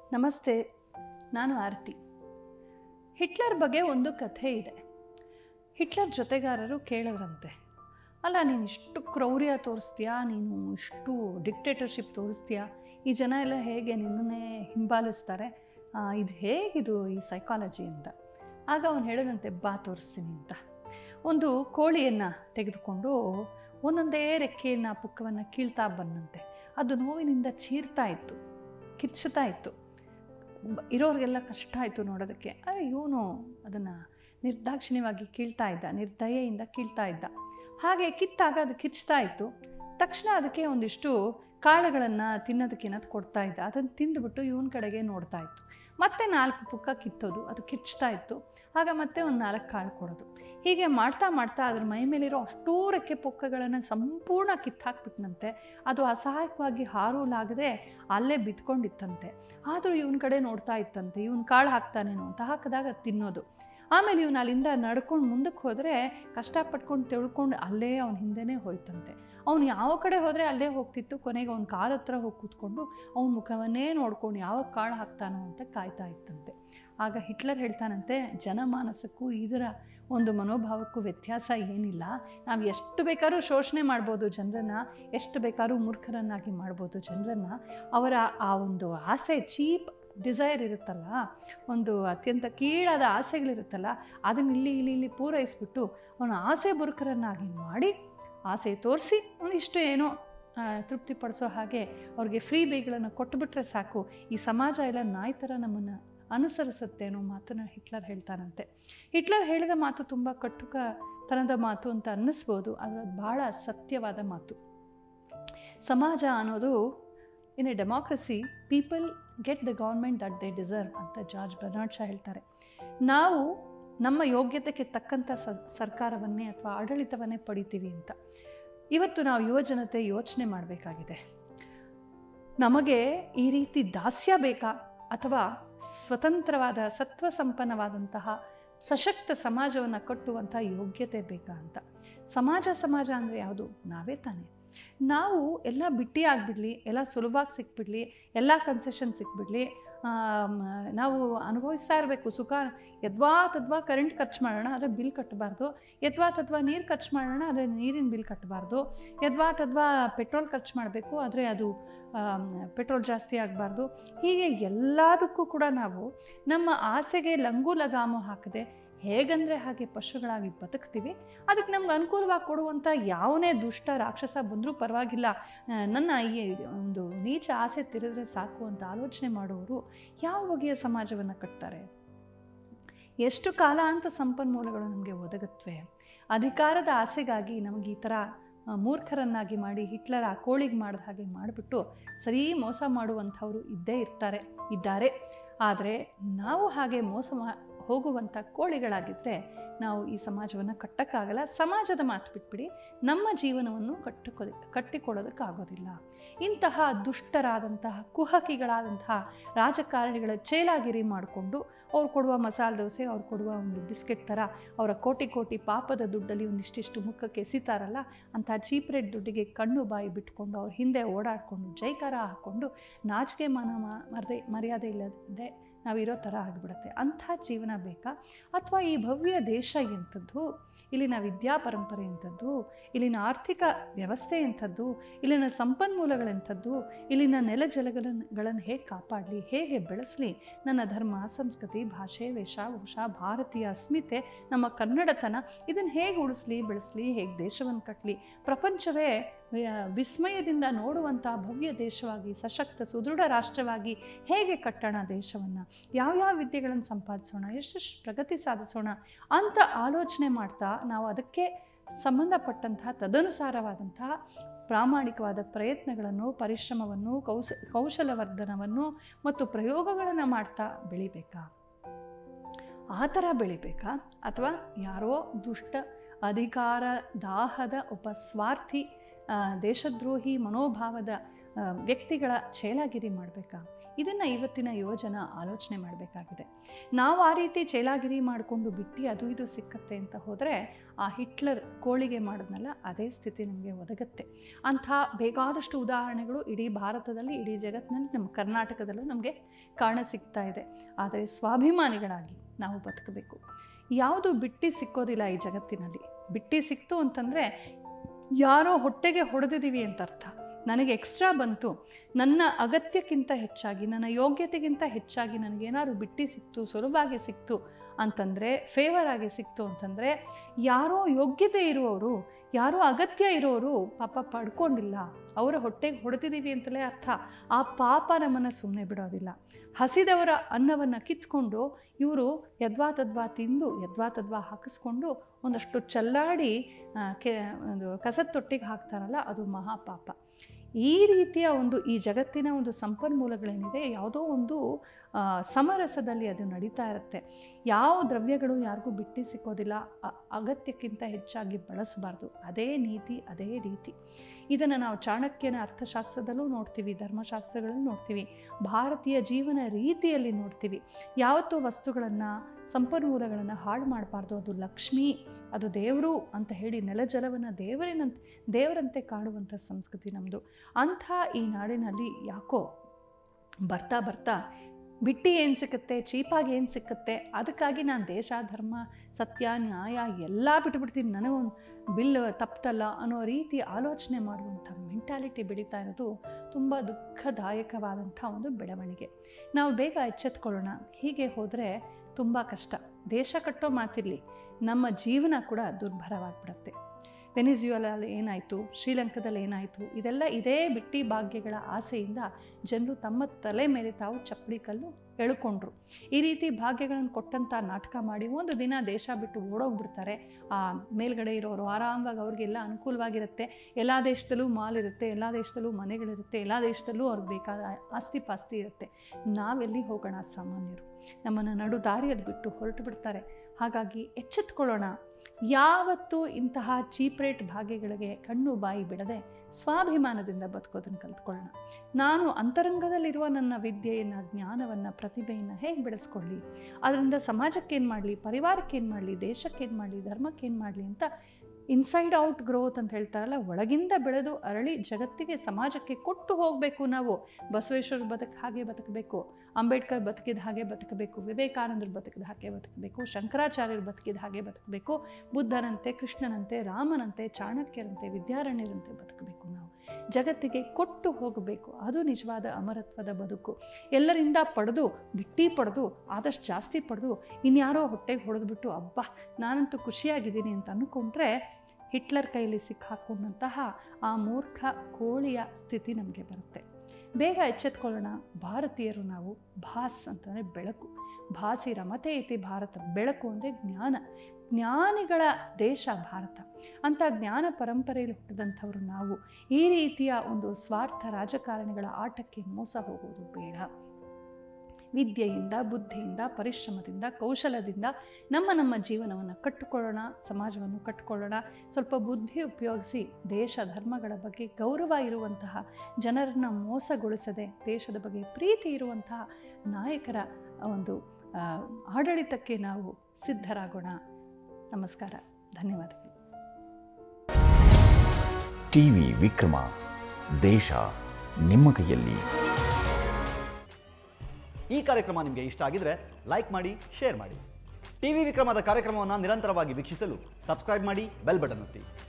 ನಮಸ್ತೆ ನಾನು ಆರತಿ ಹಿಟ್ಲರ್ ಬಗ್ಗೆ ಒಂದು ಕಥೆ ಇದೆ ಹಿಟ್ಲರ್ ಜೊತೆಗಾರರು ಕೇಳಿದ್ರಂತೆ ಅಲ್ಲ ನೀನು ಇಷ್ಟು ಕ್ರೌರ್ಯ ತೋರಿಸ್ತೀಯಾ ನೀನು ಇಷ್ಟು ಡಿಕ್ಟೇಟರ್ಶಿಪ್ ತೋರಿಸ್ತೀಯಾ ಈ ಜನ ಎಲ್ಲ ಹೇಗೆ ನಿನ್ನನ್ನೇ ಹಿಂಬಾಲಿಸ್ತಾರೆ ಆ, ಇದು ಹೇಗಿದು ಈ ಸೈಕಾಲಜಿ ಅಂತ ಆಗ ಅವನು ಹೇಳಿದಂತೆ ಬಾ ತೋರಿಸ್ತೀನಿ ಅಂತ ಒಂದು ಕೋಳಿಯನ್ನು ತೆಗೆದುಕೊಂಡು ಒಂದೊಂದೇ ರೆಕ್ಕೆಯನ್ನು ಪುಕ್ಕವನ್ನು ಕೀಳ್ತಾ ಬಂದಂತೆ ಅದು ನೋವಿನಿಂದ ಚೀರ್ತಾ ಇತ್ತು ಕಿಚ್ಚುತ್ತಾ ಇತ್ತು ಬ- ಇರೋರಿಗೆಲ್ಲ ಕಷ್ಟ ಆಯಿತು ನೋಡೋದಕ್ಕೆ ಆದರೆ ಇವನು ಅದನ್ನು ನಿರ್ದಾಕ್ಷಿಣ್ಯವಾಗಿ ಕೀಳ್ತಾ ಇದ್ದ ನಿರ್ದಯೆಯಿಂದ ಕೀಳ್ತಾ ಇದ್ದ ಹಾಗೆ ಕಿತ್ತಾಗ ಅದು ಕಿಚ್ತಾ ಇತ್ತು ತಕ್ಷಣ ಅದಕ್ಕೆ ಒಂದಿಷ್ಟು ಕಾಳುಗಳನ್ನು ತಿನ್ನೋದಕ್ಕೆ ಏನಾದ್ರು ಕೊಡ್ತಾ ಇದ್ದ ಅದನ್ನು ತಿಂದುಬಿಟ್ಟು ಇವನ ಕಡೆಗೆ ನೋಡ್ತಾ ಇತ್ತು ಮತ್ತೆ ನಾಲ್ಕು ಪುಕ್ಕ ಕಿತ್ತೋದು ಅದು ಕಿಚ್ತಾ ಇತ್ತು ಆಗ ಮತ್ತೆ ಒಂದು ನಾಲ್ಕು ಕಾಳು ಕೊಡೋದು ಹೀಗೆ ಮಾಡ್ತಾ ಮಾಡ್ತಾ ಅದ್ರ ಮೈ ಮೇಲಿರೋ ಅಷ್ಟೂ ರೆಕ್ಕೆ ಪುಕ್ಕಗಳನ್ನು ಸಂಪೂರ್ಣ ಕಿತ್ತಾಕ್ಬಿಟ್ನಂತೆ ಅದು ಅಸಹಾಯಕವಾಗಿ ಹಾರೂಲಾಗದೆ ಅಲ್ಲೇ ಬಿದ್ಕೊಂಡಿತ್ತಂತೆ ಆದರೂ ಇವನ ಕಡೆ ನೋಡ್ತಾ ಇತ್ತಂತೆ ಇವನು ಕಾಳು ಹಾಕ್ತಾನೇನೋ ಅಂತ ಹಾಕಿದಾಗ ಅದ್ ತಿನ್ನೋದು ಆಮೇಲೆ ಇವನು ಅಲ್ಲಿಂದ ನಡ್ಕೊಂಡು ಮುಂದಕ್ಕೆ ಹೋದರೆ ಕಷ್ಟಪಟ್ಕೊಂಡು ತಿಳ್ಕೊಂಡು ಅಲ್ಲೇ ಅವನ ಹಿಂದೆನೇ ಹೋಯ್ತಂತೆ ಅವ್ನು ಯಾವ ಕಡೆ ಹೋದರೆ ಅಲ್ಲೇ ಹೋಗ್ತಿತ್ತು ಕೊನೆಗೆ ಅವ್ನ ಕಾಲ ಹತ್ರ ಹೋಗಿ ಕೂತ್ಕೊಂಡು ಅವನ ಮುಖವನ್ನೇ ನೋಡ್ಕೊಂಡು ಯಾವ ಕಾಳು ಹಾಕ್ತಾನೋ ಅಂತ ಕಾಯ್ತಾ ಇತ್ತಂತೆ ಆಗ ಹಿಟ್ಲರ್ ಹೇಳ್ತಾನಂತೆ ಜನಮಾನಸಕ್ಕೂ ಇದರ ಒಂದು ಮನೋಭಾವಕ್ಕೂ ವ್ಯತ್ಯಾಸ ಏನಿಲ್ಲ ನಾವು ಎಷ್ಟು ಬೇಕಾದ್ರೂ ಶೋಷಣೆ ಮಾಡ್ಬೋದು ಜನರನ್ನು ಎಷ್ಟು ಬೇಕಾದ್ರೂ ಮೂರ್ಖರನ್ನಾಗಿ ಮಾಡ್ಬೋದು ಜನರನ್ನು ಅವರ ಆ ಒಂದು ಆಸೆ ಚೀಪ್ ಡಿಸೈರ್ ಇರುತ್ತಲ್ಲ ಒಂದು ಅತ್ಯಂತ ಕೀಳಾದ ಆಸೆಗಳಿರುತ್ತಲ್ಲ ಅದನ್ನ ಇಲ್ಲಿ ಇಲ್ಲಿ ಇಲ್ಲಿ ಪೂರೈಸ್ಬಿಟ್ಟು ಅವನ ಆಸೆ ಬುರುಕರನ್ನಾಗಿ ಮಾಡಿ ಆಸೆ ತೋರಿಸಿ ಒಂದಿಷ್ಟು ಏನೋ ಆ, ತೃಪ್ತಿಪಡಿಸೋ ಹಾಗೆ ಅವ್ರಿಗೆ ಫ್ರೀ ಬೇಗಳನ್ನು ಕೊಟ್ಟುಬಿಟ್ರೆ ಸಾಕು ಈ ಸಮಾಜ ಎಲ್ಲ ನಾಯಿ ಥರ ನಮ್ಮನ್ನು ಅನುಸರಿಸುತ್ತೆ ಅನ್ನೋ ಮಾತನ್ನು ಹಿಟ್ಲರ್ ಹೇಳ್ತಾನಂತೆ ಹಿಟ್ಲರ್ ಹೇಳಿದ ಮಾತು ತುಂಬ ಕಟ್ಟುಕ ತನದ ಮಾತು ಅಂತ ಅನ್ನಿಸ್ಬೋದು ಆದರೆ ಅದು ಭಾಳ ಸತ್ಯವಾದ ಮಾತು ಸಮಾಜ ಅನ್ನೋದು in a democracy people get the government that they deserve ಅಂತ ಜಾರ್ಜ್ ಬರ್ನಾಡ್ ಶಾ ಹೇಳ್ತಾರೆ ನಾವು ನಮ್ಮ ಯೋಗ್ಯತೆಗೆ ತಕ್ಕಂಥ ಸ ಸರ್ಕಾರವನ್ನೇ ಅಥವಾ ಆಡಳಿತವನ್ನೇ ಪಡಿತೀವಿ ಅಂತ ಇವತ್ತು ನಾವು ಯುವ ಜನತೆ ಯೋಚನೆ ಮಾಡಬೇಕಾಗಿದೆ ನಮಗೆ ಈ ರೀತಿ ದಾಸ್ಯ ಬೇಕಾ ಅಥವಾ ಸ್ವತಂತ್ರವಾದ ಸತ್ವ ಸಂಪನ್ನವಾದಂತಹ ಸಶಕ್ತ ಸಮಾಜವನ್ನು ಕಟ್ಟುವಂಥ ಯೋಗ್ಯತೆ ಬೇಕಾ ಅಂತ ಸಮಾಜ ಸಮಾಜ ಅಂದರೆ ಯಾವುದು ನಾವೇ ತಾನೇ ನಾವು ಎಲ್ಲ ಬಿಟ್ಟಿ ಆಗಿಬಿಡ್ಲಿ ಎಲ್ಲ ಸುಲಭವಾಗಿ ಸಿಕ್ಬಿಡ್ಲಿ ಎಲ್ಲ ಕನ್ಸೆಷನ್ ಸಿಕ್ಬಿಡ್ಲಿ ಆಮ್, ನಾವು ಅನುಭವಿಸ್ತಾ ಇರಬೇಕು ಸುಖ ಯದ್ವಾ ತದ್ವಾ ಕರೆಂಟ್ ಖರ್ಚು ಮಾಡೋಣ ಆದರೆ ಬಿಲ್ ಕಟ್ಟಬಾರ್ದು ಯದ್ವಾ ತದ್ವಾ ನೀರು ಖರ್ಚು ಮಾಡೋಣ ಆದರೆ ನೀರಿನ ಬಿಲ್ ಕಟ್ಟಬಾರ್ದು ಯದ್ವಾ ತದ್ವಾ ಪೆಟ್ರೋಲ್ ಖರ್ಚು ಮಾಡಬೇಕು ಆದರೆ ಅದು ಆಮ್, ಪೆಟ್ರೋಲ್ ಜಾಸ್ತಿ ಆಗಬಾರ್ದು ಹೀಗೆ ಎಲ್ಲದಕ್ಕೂ ಕೂಡ ನಾವು ನಮ್ಮ ಆಸೆಗೆ ಲಂಗು ಲಗಾಮು ಹಾಕದೆ ಹೇಗಂದರೆ ಹಾಗೆ ಪಶುಗಳಾಗಿ ಬದುಕ್ತೀವಿ ಅದಕ್ಕೆ ನಮ್ಗೆ ಅನುಕೂಲವಾಗಿ ಕೊಡುವಂಥ ಯಾವನೇ ದುಷ್ಟ ರಾಕ್ಷಸ ಬಂದರೂ ಪರವಾಗಿಲ್ಲ ಆ, ನನ್ನ ಈ ಒಂದು ನೀಚ ಆಸೆ ತಿರಿದ್ರೆ ಸಾಕು ಅಂತ ಆಲೋಚನೆ ಮಾಡುವವರು ಯಾವ ಬಗೆಯ ಸಮಾಜವನ್ನು ಕಟ್ತಾರೆ ಎಷ್ಟು ಕಾಲ ಅಂತ ಸಂಪನ್ಮೂಲಗಳು ನಮಗೆ ಒದಗುತ್ತವೆ ಅಧಿಕಾರದ ಆಸೆಗಾಗಿ ನಮಗೆ ಈ ಥರ ಆ, ಮೂರ್ಖರನ್ನಾಗಿ ಮಾಡಿ ಹಿಟ್ಲರ್ ಆ ಕೋಳಿಗೆ ಮಾಡಿದ ಹಾಗೆ ಮಾಡಿಬಿಟ್ಟು ಸರಿ ಮೋಸ ಮಾಡುವಂಥವರು ಇದ್ದೇ ಇರ್ತಾರೆ ಇದ್ದಾರೆ ಆದರೆ ನಾವು ಹಾಗೆ ಮೋಸ ಮಾ ಹೋಗುವಂಥ ಕೋಳಿಗಳಾಗಿದ್ದರೆ ನಾವು ಈ ಸಮಾಜವನ್ನು ಕಟ್ಟಕ್ಕಾಗಲ್ಲ ಸಮಾಜದ ಮಾತು ಬಿಟ್ಬಿಡಿ ನಮ್ಮ ಜೀವನವನ್ನು ಕಟ್ಟುಕೊ ಕಟ್ಟಿಕೊಡೋದಕ್ಕಾಗೋದಿಲ್ಲ ಇಂತಹ ದುಷ್ಟರಾದಂತಹ ಕುಹಕಿಗಳಾದಂತಹ ರಾಜಕಾರಣಿಗಳ ಚೇಲಾಗಿರಿ ಮಾಡಿಕೊಂಡು ಅವ್ರು ಕೊಡುವ ಮಸಾಲೆ ದೋಸೆ ಅವ್ರು ಕೊಡುವ ಒಂದು ಬಿಸ್ಕೆಟ್ ಥರ ಅವರ ಕೋಟಿ ಕೋಟಿ ಪಾಪದ ದುಡ್ಡಲ್ಲಿ ಒಂದಿಷ್ಟಿಷ್ಟು ಮುಖಕ್ಕೆ ಎಸಿತಾರಲ್ಲ ಅಂಥ ಚೀಪ್ ರೇಟ್ ದುಡ್ಡಿಗೆ ಕಣ್ಣು ಬಾಯಿ ಬಿಟ್ಕೊಂಡು ಅವ್ರ ಹಿಂದೆ ಓಡಾಡಿಕೊಂಡು ಜೈಕಾರ ಹಾಕ್ಕೊಂಡು ನಾಚಿಕೆ ಮಾನ ಮ- ಮರ್ದೆ ಮರ್ಯಾದೆ ಇಲ್ಲದೆ ನಾವಿರೋ ಥರ ಆಗಿಬಿಡುತ್ತೆ ಅಂಥ ಜೀವನ ಬೇಕಾ ಅಥವಾ ಈ ಭವ್ಯ ದೇಶ ಎಂಥದ್ದು ಇಲ್ಲಿನ ವಿದ್ಯಾ ಪರಂಪರೆ ಎಂಥದ್ದು ಇಲ್ಲಿನ ಆರ್ಥಿಕ ವ್ಯವಸ್ಥೆ ಎಂಥದ್ದು ಇಲ್ಲಿನ ಸಂಪನ್ಮೂಲಗಳೆಂಥದ್ದು ಇಲ್ಲಿನ ನೆಲ ಜಲಗಳನ್ನು ಹೇಗೆ ಕಾಪಾಡಲಿ ಹೇಗೆ ಬೆಳೆಸಲಿ ನನ್ನ ಧರ್ಮ ಸಂಸ್ಕೃತಿ ಭಾಷೆ ವೇಷಭೂಷ ಭಾರತೀಯ ಅಸ್ಮಿತೆ ನಮ್ಮ ಕನ್ನಡತನ ಇದನ್ನು ಹೇಗೆ ಉಳಿಸ್ಲಿ ಬೆಳೆಸಲಿ ಹೇಗೆ ದೇಶವನ್ನು ಕಟ್ಟಲಿ ಪ್ರಪಂಚವೇ ವಿ- ವಿಸ್ಮಯದಿಂದ ನೋಡುವಂಥ ಭವ್ಯ ದೇಶವಾಗಿ ಸಶಕ್ತ ಸುದೃಢ ರಾಷ್ಟ್ರವಾಗಿ ಹೇಗೆ ಕಟ್ಟೋಣ ದೇಶವನ್ನು ಯಾವ್ಯಾವ ವಿದ್ಯೆಗಳನ್ನು ಸಂಪಾದಿಸೋಣ ಎಷ್ಟೆಷ್ಟು ಪ್ರಗತಿ ಸಾಧಿಸೋಣ ಅಂತ ಆಲೋಚನೆ ಮಾಡ್ತಾ ನಾವು ಅದಕ್ಕೆ ಸಂಬಂಧಪಟ್ಟಂತಹ ತದನುಸಾರವಾದಂತಹ ಪ್ರಾಮಾಣಿಕವಾದ ಪ್ರಯತ್ನಗಳನ್ನು ಪರಿಶ್ರಮವನ್ನು ಕೌಶ ಕೌಶಲವರ್ಧನವನ್ನು ಮತ್ತು ಪ್ರಯೋಗಗಳನ್ನು ಮಾಡ್ತಾ ಬೆಳಿಬೇಕಾ ಆ ಥರ ಬೆಳಿಬೇಕಾ ಅಥವಾ ಯಾರೋ ದುಷ್ಟ ಅಧಿಕಾರ ದಾಹದ ಒಬ್ಬ ಸ್ವಾರ್ಥಿ ಆ, ದೇಶದ್ರೋಹಿ ಮನೋಭಾವದ ಆ, ವ್ಯಕ್ತಿಗಳ ಚೇಲಾಗಿರಿ ಮಾಡಬೇಕಾ ಇದನ್ನು ಇವತ್ತಿನ ಯುವಜನ ಆಲೋಚನೆ ಮಾಡಬೇಕಾಗಿದೆ ನಾವು ಆ ರೀತಿ ಚೇಲಾಗಿರಿ ಮಾಡಿಕೊಂಡು ಬಿಟ್ಟು ಅದು ಇದು ಸಿಕ್ಕತ್ತೆ ಅಂತ ಹೋದರೆ ಆ ಹಿಟ್ಲರ್ ಕೋಳಿಗೆ ಮಾಡಿದ್ನಲ್ಲ ಅದೇ ಸ್ಥಿತಿ ನಮಗೆ ಒದಗತ್ತೆ ಅಂಥ ಬೇಕಾದಷ್ಟು ಉದಾಹರಣೆಗಳು ಇಡೀ ಭಾರತದಲ್ಲಿ ಇಡೀ ಜಗತ್ತಿನಲ್ಲಿ ನಮ್ಮ ಕರ್ನಾಟಕದಲ್ಲೂ ನಮಗೆ ಕಾಣ ಸಿಗ್ತಾ ಇದೆ ಆದರೆ ಸ್ವಾಭಿಮಾನಿಗಳಾಗಿ ನಾವು ಬದುಕಬೇಕು ಯಾವುದು ಬಿಟ್ಟು ಸಿಕ್ಕೋದಿಲ್ಲ ಈ ಜಗತ್ತಿನಲ್ಲಿ ಬಿಟ್ಟು ಸಿಕ್ತು ಅಂತಂದರೆ ಯಾರೋ ಹೊಟ್ಟೆಗೆ ಹೊಡೆದಿದ್ದೀವಿ ಅಂತ ಅರ್ಥ ನನಗೆ ಎಕ್ಸ್ಟ್ರಾ ಬಂತು ನನ್ನ ಅಗತ್ಯಕ್ಕಿಂತ ಹೆಚ್ಚಾಗಿ ನನ್ನ ಯೋಗ್ಯತೆಗಿಂತ ಹೆಚ್ಚಾಗಿ ನನಗೇನಾದ್ರು ಬಿಟ್ಟು ಸಿಕ್ತು ಸುಲಭವಾಗಿ ಸಿಕ್ತು ಅಂತಂದರೆ ಫೇವರ್ ಆಗಿ ಸಿಕ್ತು ಅಂತಂದರೆ ಯಾರೋ ಯೋಗ್ಯತೆ ಇರುವವರು ಯಾರೋ ಅಗತ್ಯ ಇರೋರು ಪಾಪ ಪಡ್ಕೊಂಡಿಲ್ಲ ಅವರ ಹೊಟ್ಟೆಗೆ ಹೊಡೆದಿದ್ದೀವಿ ಅಂತಲೇ ಅರ್ಥ ಆ ಪಾಪ ನಮ್ಮನ್ನು ಸುಮ್ಮನೆ ಬಿಡೋದಿಲ್ಲ ಹಸಿದವರ ಅನ್ನವನ್ನು ಕಿತ್ಕೊಂಡು ಇವರು ಯದ್ವಾ ತದ್ವಾ ತಿಂದು ಯದ್ವಾ ತದ್ವಾ ಹಾಕಿಸ್ಕೊಂಡು ಒಂದಷ್ಟು ಚಲ್ಲಾಡಿ ಆ, ಕೆ ಒಂದು ಕಸದ ತೊಟ್ಟಿಗೆ ಹಾಕ್ತಾರಲ್ಲ ಅದು ಮಹಾಪಾಪ ಈ ರೀತಿಯ ಒಂದು ಈ ಜಗತ್ತಿನ ಒಂದು ಸಂಪನ್ಮೂಲಗಳೇನಿದೆ ಯಾವುದೋ ಒಂದು ಆ, ಸಮರಸದಲ್ಲಿ ಅದು ನಡೀತಾ ಇರುತ್ತೆ ಯಾವ ದ್ರವ್ಯಗಳು ಯಾರಿಗೂ ಬಿಟ್ಟು ಸಿಕ್ಕೋದಿಲ್ಲ ಅ- ಅಗತ್ಯಕ್ಕಿಂತ ಹೆಚ್ಚಾಗಿ ಬಳಸಬಾರ್ದು ಅದೇ ನೀತಿ ಅದೇ ರೀತಿ ಇದನ್ನು ನಾವು ಚಾಣಕ್ಯನ ಅರ್ಥಶಾಸ್ತ್ರದಲ್ಲೂ ನೋಡ್ತೀವಿ ಧರ್ಮಶಾಸ್ತ್ರಗಳಲ್ಲೂ ನೋಡ್ತೀವಿ ಭಾರತೀಯ ಜೀವನ ರೀತಿಯಲ್ಲಿ ನೋಡ್ತೀವಿ ಯಾವತ್ತೂ ವಸ್ತುಗಳನ್ನು ಸಂಪನ್ಮೂಲಗಳನ್ನು ಹಾಳು ಮಾಡಬಾರ್ದು ಅದು ಲಕ್ಷ್ಮಿ ಅದು ದೇವರು ಅಂತ ಹೇಳಿ ನೆಲಜಲವನ್ನು ದೇವರಿನಂತೆ ದೇವರಂತೆ ಕಾಡುವಂಥ ಸಂಸ್ಕೃತಿ ನಮ್ಮದು ಅಂಥ ಈ ನಾಡಿನಲ್ಲಿ ಯಾಕೋ ಬರ್ತಾ ಬರ್ತಾ ಬಿಟ್ಟು ಏನು ಸಿಕ್ಕತ್ತೆ ಚೀಪಾಗಿ ಏನು ಸಿಕ್ಕತ್ತೆ ಅದಕ್ಕಾಗಿ ನಾನು ದೇಶ ಧರ್ಮ ಸತ್ಯ ನ್ಯಾಯ ಎಲ್ಲ ಬಿಟ್ಬಿಡ್ತೀನಿ ನನಗೊಂದು ಬಿಲ್ ತಪ್ಪಲ್ಲ ಅನ್ನೋ ರೀತಿ ಆಲೋಚನೆ ಮಾಡುವಂಥ ಮೆಂಟ್ಯಾಲಿಟಿ ಬೆಳೀತಾ ಇರೋದು ತುಂಬ ದುಃಖದಾಯಕವಾದಂಥ ಒಂದು ಬೆಳವಣಿಗೆ ನಾವು ಬೇಗ ಎಚ್ಚೆತ್ಕೊಳ್ಳೋಣ ಹೀಗೆ ಹೋದರೆ ತುಂಬ ಕಷ್ಟ ದೇಶ ಕಟ್ಟೋ ಮಾತಿರಲಿ ನಮ್ಮ ಜೀವನ ಕೂಡ ದುರ್ಭರವಾಗಿಬಿಡುತ್ತೆ ವೆನಿಜುವಲಲ್ಲಿ ಏನಾಯಿತು ಶ್ರೀಲಂಕಾದಲ್ಲಿ ಏನಾಯಿತು ಇದೆಲ್ಲ ಇದೇ ಬಿಟ್ಟಿ ಭಾಗ್ಯಗಳ ಆಸೆಯಿಂದ ಜನರು ತಮ್ಮ ತಲೆ ಮೇಲೆ ತಾವು ಚಪ್ಪಡಿ ಕಲ್ಲು ಎಳ್ಕೊಂಡ್ರು ಈ ರೀತಿ ಭಾಗ್ಯಗಳನ್ನು ಕೊಟ್ಟಂಥ ನಾಟಕ ಮಾಡಿ ಒಂದು ದಿನ ದೇಶ ಬಿಟ್ಟು ಓಡೋಗ್ಬಿಡ್ತಾರೆ ಆ ಮೇಲ್ಗಡೆ ಇರೋರು ಆರಾಮವಾಗಿ ಅವ್ರಿಗೆಲ್ಲ ಅನುಕೂಲವಾಗಿರುತ್ತೆ ಎಲ್ಲ ದೇಶದಲ್ಲೂ ಮಾಲ್ ಇರುತ್ತೆ ಎಲ್ಲ ದೇಶದಲ್ಲೂ ಮನೆಗಳಿರುತ್ತೆ ಎಲ್ಲ ದೇಶದಲ್ಲೂ ಅವ್ರಿಗೆ ಬೇಕಾದ ಆಸ್ತಿ ಪಾಸ್ತಿ ಇರುತ್ತೆ ನಾವೆಲ್ಲಿ ಹೋಗೋಣ ಸಾಮಾನ್ಯರು ನಮ್ಮನ್ನು ನಡು ದಾರಿಯಲ್ಲಿ ಬಿಟ್ಟು ಹೊರಟು ಬಿಡ್ತಾರೆ ಹಾಗಾಗಿ ಎಚ್ಚೆತ್ಕೊಳ್ಳೋಣ ಯಾವತ್ತೂ ಇಂತಹ ಚೀಪ್ ರೇಟ್ ಭಾಗ್ಯಗಳಿಗೆ ಕಣ್ಣು ಬಾಯಿ ಬಿಡದೆ ಸ್ವಾಭಿಮಾನದಿಂದ ಬದುಕೋದನ್ನು ಕಲ್ತ್ಕೊಳ್ಳೋಣ ನಾನು ಅಂತರಂಗದಲ್ಲಿರುವ ನನ್ನ ವಿದ್ಯೆಯನ್ನು ಜ್ಞಾನವನ್ನು ಪ್ರತಿಭೆಯನ್ನು ಹೇಗೆ ಬೆಳೆಸ್ಕೊಳ್ಳಿ ಅದರಿಂದ ಸಮಾಜಕ್ಕೆ ಏನು ಮಾಡಲಿ ಪರಿವಾರಕ್ಕೆ ಏನು ಮಾಡಲಿ ದೇಶಕ್ಕೆ ಏನು ಮಾಡಲಿ ಧರ್ಮಕ್ಕೆ ಏನು ಮಾಡಲಿ ಅಂತ ಇನ್ಸೈಡ್ ಔಟ್ ಗ್ರೋತ್ ಅಂತ ಹೇಳ್ತಾರಲ್ಲ ಒಳಗಿಂದ ಬೆಳೆದು ಅರಳಿ ಜಗತ್ತಿಗೆ ಸಮಾಜಕ್ಕೆ ಕೊಟ್ಟು ಹೋಗಬೇಕು ನಾವು ಬಸವೇಶ್ವರ ಬದುಕು ಹಾಗೆ ಬದುಕಬೇಕು ಅಂಬೇಡ್ಕರ್ ಬದುಕಿದ ಹಾಗೆ ಬದುಕಬೇಕು ವಿವೇಕಾನಂದರು ಬದುಕಿದ ಹಾಗೆ ಬದುಕಬೇಕು ಶಂಕರಾಚಾರ್ಯರು ಬದುಕಿದ ಹಾಗೆ ಬದುಕಬೇಕು ಬುದ್ಧನಂತೆ ಕೃಷ್ಣನಂತೆ ರಾಮನಂತೆ ಚಾಣಕ್ಯರಂತೆ ವಿದ್ಯಾರಣ್ಯರಂತೆ ಬದುಕಬೇಕು ನಾವು ಜಗತ್ತಿಗೆ ಕೊಟ್ಟು ಹೋಗಬೇಕು ಅದು ನಿಜವಾದ ಅಮರತ್ವದ ಬದುಕು ಎಲ್ಲರಿಂದ ಪಡೆದು ಬಿಟ್ಟಿ ಪಡೆದು ಆದಷ್ಟು ಜಾಸ್ತಿ ಪಡೆದು ಇನ್ಯಾರೋ ಹೊಟ್ಟೆಗೆ ಹೊಡೆದ್ಬಿಟ್ಟು ಅಬ್ಬಾ ನಾನಂತೂ ಖುಷಿಯಾಗಿದ್ದೀನಿ ಅಂತ ಅಂದ್ಕೊಂಡ್ರೆ ಹಿಟ್ಲರ್ ಕೈಲಿ ಸಿಕ್ಕಾಕೊಂಡಂತಹ ಆ ಮೂರ್ಖ ಕೋಳಿಯ ಸ್ಥಿತಿ ನಮಗೆ ಬರುತ್ತೆ ಬೇಗ ಎಚ್ಚೆತ್ಕೊಳ್ಳೋಣ ಭಾರತೀಯರು ನಾವು ಭಾಸ್ ಅಂತಂದರೆ ಬೆಳಕು ಭಾಸಿ ರಮತೆ ಐತಿ ಭಾರತ ಬೆಳಕು ಅಂದರೆ ಜ್ಞಾನ ಜ್ಞಾನಿಗಳ ದೇಶ ಭಾರತ ಅಂಥ ಜ್ಞಾನ ಪರಂಪರೆಯಲ್ಲಿ ಹುಟ್ಟಿದಂಥವರು ನಾವು ಈ ರೀತಿಯ ಒಂದು ಸ್ವಾರ್ಥ ರಾಜಕಾರಣಿಗಳ ಆಟಕ್ಕೆ ಮೋಸ ಹೋಗೋದು ಬೇಡ ವಿದ್ಯೆಯಿಂದ ಬುದ್ಧಿಯಿಂದ ಪರಿಶ್ರಮದಿಂದ ಕೌಶಲದಿಂದ ನಮ್ಮ ನಮ್ಮ ಜೀವನವನ್ನು ಕಟ್ಟಿಕೊಳ್ಳೋಣ ಸಮಾಜವನ್ನು ಕಟ್ಟಿಕೊಳ್ಳೋಣ ಸ್ವಲ್ಪ ಬುದ್ಧಿ ಉಪಯೋಗಿಸಿ ದೇಶ ಧರ್ಮಗಳ ಬಗ್ಗೆ ಗೌರವ ಇರುವಂತಹ ಜನರನ್ನು ಮೋಸಗೊಳಿಸದೆ ದೇಶದ ಬಗ್ಗೆ ಪ್ರೀತಿ ಇರುವಂತಹ ನಾಯಕರ ಒಂದು ಆ, ಆಡಳಿತಕ್ಕೆ ನಾವು ಸಿದ್ಧರಾಗೋಣ ನಮಸ್ಕಾರ ಧನ್ಯವಾದಗಳು ಟಿವಿ ವಿಕ್ರಮ ದೇಶ ನಿಮ್ಮ ಕೈಯಲ್ಲಿ ಈ ಕಾರ್ಯಕ್ರಮ ನಿಮಗೆ ಇಷ್ಟ ಆಗಿದ್ರೆ ಲೈಕ್ ಮಾಡಿ ಶೇರ್ ಮಾಡಿ ಟಿವಿ ವಿಕ್ರಮದ ಕಾರ್ಯಕ್ರಮವನ್ನು ನಿರಂತರವಾಗಿ ವೀಕ್ಷಿಸಲು ಸಬ್ಸ್ಕ್ರೈಬ್ ಮಾಡಿ ಬೆಲ್ ಬಟನ್ ಒತ್ತಿ